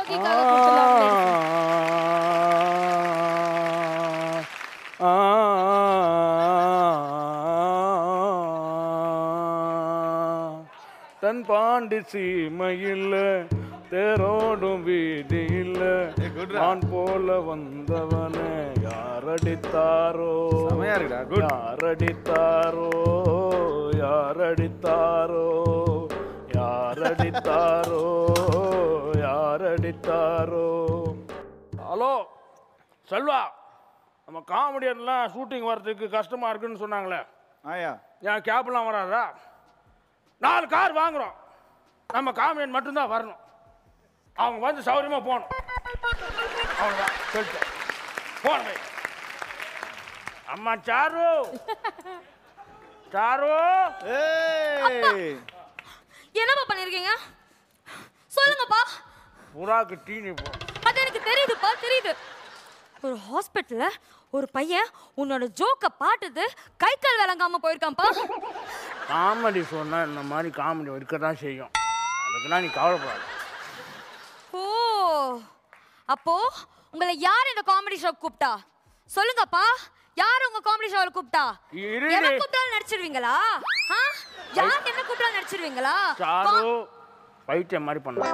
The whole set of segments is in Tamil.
யோகிக்காக கொடுத்துடலாம் ஆ, தன் பாண்டி சீமையில் தேரோடும் வீதியில் நான் போல வந்தவனே யாரடித்தாரோ செமையா இருக்குடா, good. யாரடித்தாரோ யாரடித்தாரோ யாரடித்தாரோ யாரடித்தாரோ ஹலோ செல்வா நம்ம காமெடியன்லாம் ஷூட்டிங் வர்றதுக்கு கஷ்டமா இருக்குன்னு சொன்னாங்களே ஆயா என் கேப்லாம் வராதா நாலு கார் வாங்குறோம் நம்ம காமெடியன் மட்டும்தான் வரணும் அவங்க வந்து சௌரியமா போகணும் அவ்வளோதான் சொல்லிட்டேன் போனேன் அம்மா சாரு சாரு ஏய் என்னப்பா பண்ணிருக்கீங்க சொல்லுங்கப்பா புறாக்கு தீனி போ அது எனக்கு தெரியுதுப்பா தெரியுது ஒரு ஹாஸ்பிட்டல்ல ஒரு பையன் உன்னோட ஜோக்க பாட்டுது கை கால் விளங்காம போயிருக்கான்ப்பா காமெடி சொன்னா இந்த மாதிரி காமெடி இருக்க தான் செய்யும் அதுக்கெல்லாம் நீ கவலைப்படாது ஓ அப்போ உங்களை யார் இந்த காமெடி ஷோ கூப்பிட்டா சொல்லுங்கப்பா யார் உங்க காமெடி ஷோவில் கூப்பிட்டா இரு. எவன் கூப்பிட்டாலும் நடிச்சிருவீங்களா ஆ? யார் என்ன கூப்பிட்டாலும் நடிச்சிருவீங்களா சாரு பைத்தியம் மாதிரி பண்ண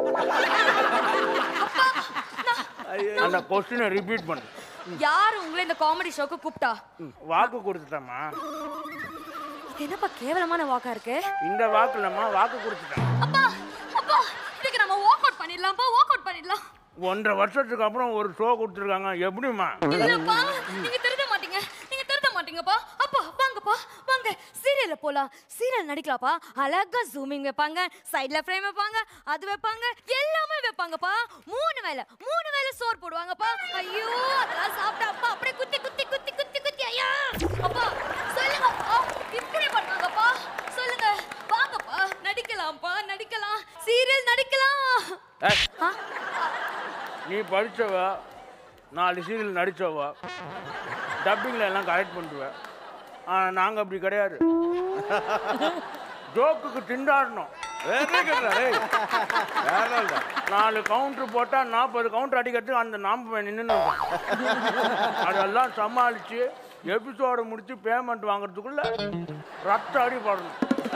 அந்த கொஸ்டினை ரிப்பீட் பண்ணு யார் உங்களை இந்த காமெடி ஷோக்கு கூப்பிட்டா ம், வாக்கு கொடுத்துட்டேம்மா என்னப்பா கேவலமான வாக்கா இருக்கு இந்த வாக்கு இல்லைம்மா வாக்கு கொடுத்துட்டேன் அப்பா அப்பா இதுக்கு நம்ம வாக் அவுட் பண்ணிடலாம்ப்பா வாக் அவுட் பண்ணிடலாம் ஒன்றரை வருஷத்துக்கு அப்புறம் ஒரு ஷோ கொடுத்துருக்காங்க எப்படிம்மா இல்லப்பா நீங்க திருத்த மாட்டீங்க நீங்க திருத்த மாட்டீங்கப்பா அப்பா வாங்கப்பா வாங்க சீரியல்ல போலாம் சீரியல் நடிக்கலாம்ப்பா அழகா ஜூமிங் வைப்பாங்க சைடுல ஃப்ரேம் வைப்பாங்க அது வைப்பாங்க எல்லாமே வைப்பாங்கப்பா மூணு வேளை மூணு வேளை சோறு போடுவாங்கப்பா ஐயோ அதெல்லாம் சாப்பிட்டா அப்பா அப்படியே குத்தி குத்தி குத்தி குத்தி குத்தி ஐயா அப்பா சொல்லுங்க அப்பா இப்படி பண்ணாங்கப்பா சொல்லுங்க வாங்கப்பா நடிக்கலாம்ப்பா நடிக்கலாம் சீரியல் நடிக்கலாம் ஏய், ஆ? நீ படிச்சவ நாலு சீரியல் நடிச்சவ டப்பிங்கில் எல்லாம் கரெக்ட் பண்ணுவேன் ஆனால் நாங்கள் அப்படி கிடையாது ஜோக்குக்கு திண்டாடணும் வெரி குட்ரா டேய் வேற லெவல்டா நாலு கவுண்டர் போட்டால் நாற்பது கவுண்டர் அடிக்கிறதுக்கு அந்த நாம நின்று அதெல்லாம் சமாளித்து எபிசோடு முடித்து பேமெண்ட் வாங்குறதுக்குள்ள ரத்த அடி போடணும்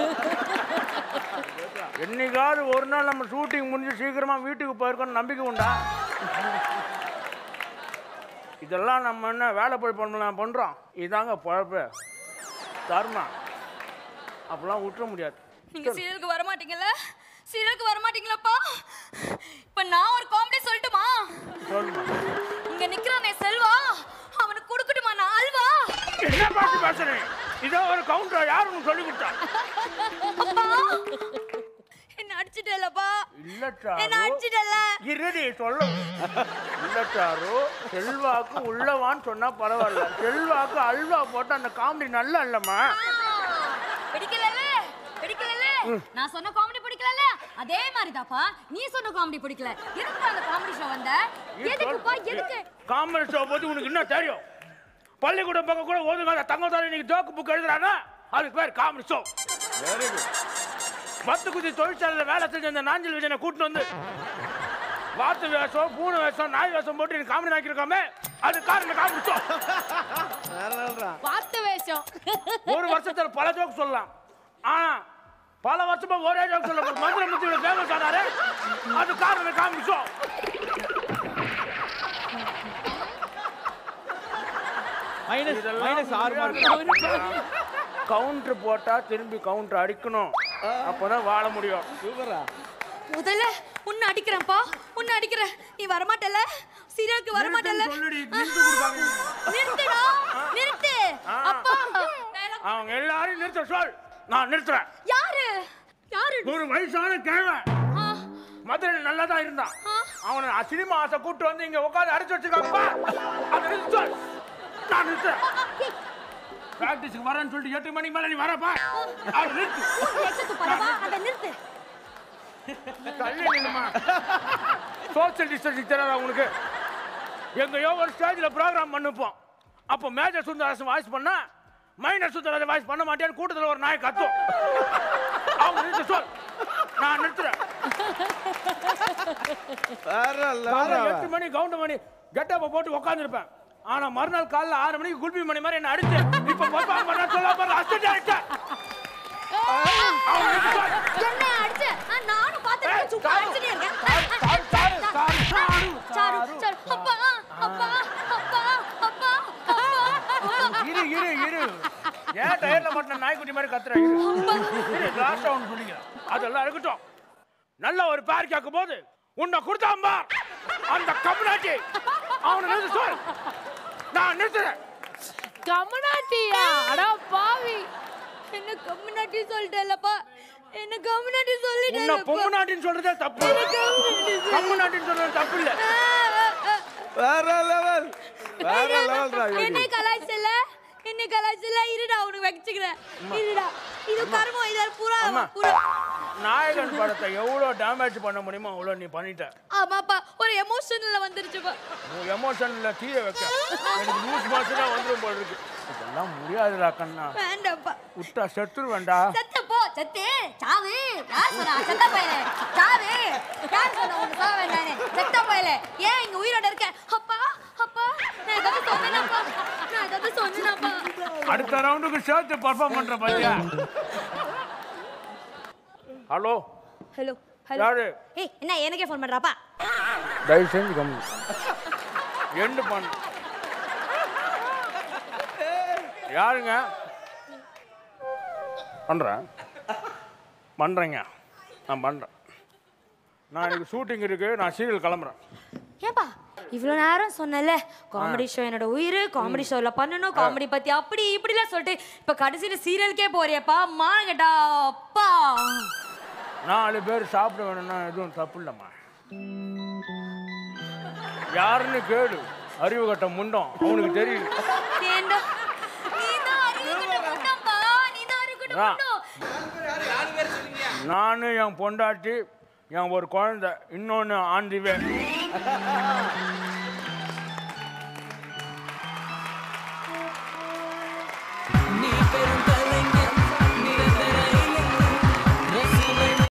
என்னைக்காவது ஒரு நாள் நம்ம ஷூட்டிங் முடிஞ்சு சீக்கிரமாக வீட்டுக்கு போயிருக்கோம்னு நம்பிக்கை உண்டா இதெல்லாம் நம்ம என்ன வேலை போய் பண்ணலாம் பண்ணுறோம் இதாங்க பொழப்பு தர்மா அப்போல்லாம் விட்டுற முடியாது நீங்க சீரியலுக்கு வர மாட்டீங்கல்ல சீரியலுக்கு வர மாட்டீங்களாப்பா இப்ப நான் ஒரு காமெடி சொல்லட்டுமா சொல்லுமா இங்க நிக்கிறானே செல்வா அவனுக்கு கொடுக்கட்டுமா நான் அல்வா என்ன பார்த்து பேசுறேன் இதோ ஒரு கவுண்டர் யார் உனக்கு சொல்லி கொடுத்தா அப்பா என்ன அடிச்சிட்டேலப்பா இல்ல என்ன சாரு அடிச்சிட்டல இருடி சொல்ல இல்ல சாரு செல்வாக்கு உள்ளவான்னு சொன்னா பரவாயில்ல செல்வாக்கு அல்வா போட்டு அந்த காமெடி நல்லா இல்லம்மா பிடிக்கலல பிடிக்கலல நான் சொன்ன காமெடி பிடிக்கலல அதே மாதிரிதாப்பா நீ சொன்ன காமெடி பிடிக்கல எதுக்கு அந்த காமெடி ஷோ வந்த எதுக்குப்பா எதுக்கு காமெடி ஷோ பத்தி உனக்கு என்ன தெரியும் பள்ளிக்கூடம் பக்கம் கூட ஓதுங்க தங்க தாரி இன்னைக்கு ஜோக்கு புக் எழுதுறானா அதுக்கு பேர் காமெடி ஷோ வெரி குட் பத்து குதி தொழிற்சாலையில் வேலை செஞ்ச அந்த நாஞ்சல் விஜயனை கூட்டிட்டு வந்து வாத்து வேஷம் பூனை வேஷம் நாய் வேஷம் போட்டு எனக்கு காமெடி ஆக்கியிருக்காமே அது காரணம் காமெடி ஷோ வேற லெவல்டா பார்த்து வேஷம் ஒரு வருஷத்துல பல ஜோக் சொல்லலாம் ஆனா பல வருஷமா ஒரே ஜோக் சொல்ல மதுரை முத்து ஃபேமஸ் ஆனாரு அது காரணம் காமெடி ஷோ மைனஸ் மைனஸ் ஆறு மார்க் கவுண்டர் போட்டா திரும்பி கவுண்டர் அடிக்கணும் அப்பதான் வாழ முடியும் சூப்பரா முதல்ல உன்னை அடிக்கிறேன்ப்பா உன்னை அடிக்கிறேன் நீ வரமாட்டல சீரியலுக்கு வரமாட்டல நிறுத்துன்னு சொல்லுடி, நிறுத்து கொடுப்பாங்க. நிறுத்துடா நிறுத்து ஆ. அப்பா நான் எல்லாம்- அவங்க எல்லாரையும் நிறுத்த சொல் நான் நிறுத்துறேன் யாரு யாரு ஒரு வயசான கிழவன் ஆ, மதுரையில் நல்லா தான் இருந்தான் ஆ. அவனை சினிமா ஆசை கூட்டு வந்து இங்க உட்காந்து அடைச்சு வச்சிருக்காப்பா அதை நிறுத்து சொல் நான் நிறுத்துறேன் பிராக்டிஸ்க்கு வரேன்னு சொல்லிட்டு எட்டு மணிக்கு மேல நீ வரப்பா அதை நிறுத்து எச்சத்து படவா அதை நிறுத்து தள்ளி நில்லுமா சோசியல் டிஸ்டன்சிங் தெரியாதா உனக்கு எங்கேயோ ஒரு ஸ்டேஜில் ப்ரோக்ராம் பண்ணுப்போம் அப்போ மேஜர் சுந்தரராசன் வாய்ஸ் பண்ணா மைனர் சுந்தரராஜன் வாய்ஸ் பண்ண மாட்டேன்னு கூட்டத்தில் ஒரு நாய் கத்தும் அவங்க நிறுத்த சொல் நான் நிறுத்துறேன் வேற level காலைல அவன். எட்டு மணி கவுண்ட் மணி கெட்டப்ப போட்டு உட்காந்துருப்பேன் ஆனா மறுநாள் காலைல ஆறு மணிக்கு குல்பி மணி மாதிரி என்ன அடிச்சு இப்ப பர்ஃபார்ம் பண்ண சொல்ல பாரு அசிஸ்டன்ட் டைரக்டர் அவன் நிறுத்து பாரு. என்ன அடிச்ச ஆ, நானும் பார்த்தேன் ஏய், சும்மா சாரு, அடிச்சுட்டே இருக்கேன் sir, sir, sir, sir, sir sir, sir அப்பா அப்பா அப்பா அப்பா அப்பா இரு இரு இரு ஏன் டயர்ல மாட்டின நாய்க்குட்டி மாதிரி கத்துற இரு இரு லாஸ்டா ஒன்று சொன்னீங்க அதெல்லாம் இருக்கட்டும் நல்ல ஒரு பேர் கேட்கும் போது உன்னை கொடுத்தாம்பா அந்த கம்னாட்டி அவனை நிறுத்து சொல் நான் நிறுத்துறேன் கமனாட்டியா அடா பாவி என்ன கம்முனாட்டி சொல்லிட்டேல்லப்பா என்ன கம்முனாட்டி உன்னை சொல்லிட்டேன் பொம்மு நாட்டின்னு சொல்றதே தப்பு கம்மு நாட்டின்னு சொல்றது தப்பு இல்ல வேற லெவல் வேற லெவல்ரா என்னை யோகி கலாய்ச்சல என்னை கலாய்ச்சல இருடா உனக்கு வச்சுக்கிறேன் இருடா இது கர்மம் இது பூரா அம்மா. பூரா நாயகன் படத்தை எவ்வளோ டேமேஜ் பண்ண முடியுமோ அவ்வளோ நீ பண்ணிட்ட ஆமாப்பா ஒரு எமோஷன்ல வந்துருச்சுப்பா உன் எமோஷன்ல தீய வைக்க எனக்கு லூஸ் மாசம் வந்துரும் போல இருக்கு இதெல்லாம் முடியாதுடா கண்ணா வேண்டாம்ப்பா விட்டா செத்துருவேன்டா செத்து போ செத்து சாவு யார் சொன்னா செத்த பயலே சாவு யார் சொன்னா உனக்கு சாவ வேண்டானே செத்த பயலே ஏன் இங்க உயிரோட இருக்க அப்பா அப்பா நான் ஏதாவது சொன்னேனாப்பா நான் ஏதாவது சொன்னேனாப்பா அடுத்த ரவுண்டுக்கு சேர்த்து பர்ஃபார்ம் பண்ற பையா ஹலோ ஹலோ ஹலோ யாரு ஏய் என்ன எனக்கே ஃபோன் பண்றாப்பா தயவு செஞ்சு கம்மி எண்டு பண்ணு யாருங்க பண்றேன் பண்றேங்க நான் பண்றேன் நான் எனக்கு ஷூட்டிங் இருக்கு நான் சீரியல் கிளம்புறேன் ஏப்பா இவ்வளோ நேரம் சொன்னல காமெடி ஷோ என்னோட உயிர் காமெடி ஷோல பண்ணணும் காமெடி பத்தி அப்படி இப்படிலாம் சொல்லிட்டு இப்ப கடைசியில சீரியலுக்கே போறியப்பா மாங்கடா அப்பா நாலு பேர் சாப்பிட வேணும்னா எதுவும் தப்பு இல்லைம்மா யாருன்னு கேடு அறிவு கட்ட முண்டம் அவனுக்கு தெரியும் ஏண்டா நீதான் அறிவுகட்ட முண்டம்பா நீதான் அறிவுகட்ட ஆ. முண்டம் நான் என் பொண்டாட்டி என் ஒரு குழந்தை இன்னொன்று ஆண்டிவே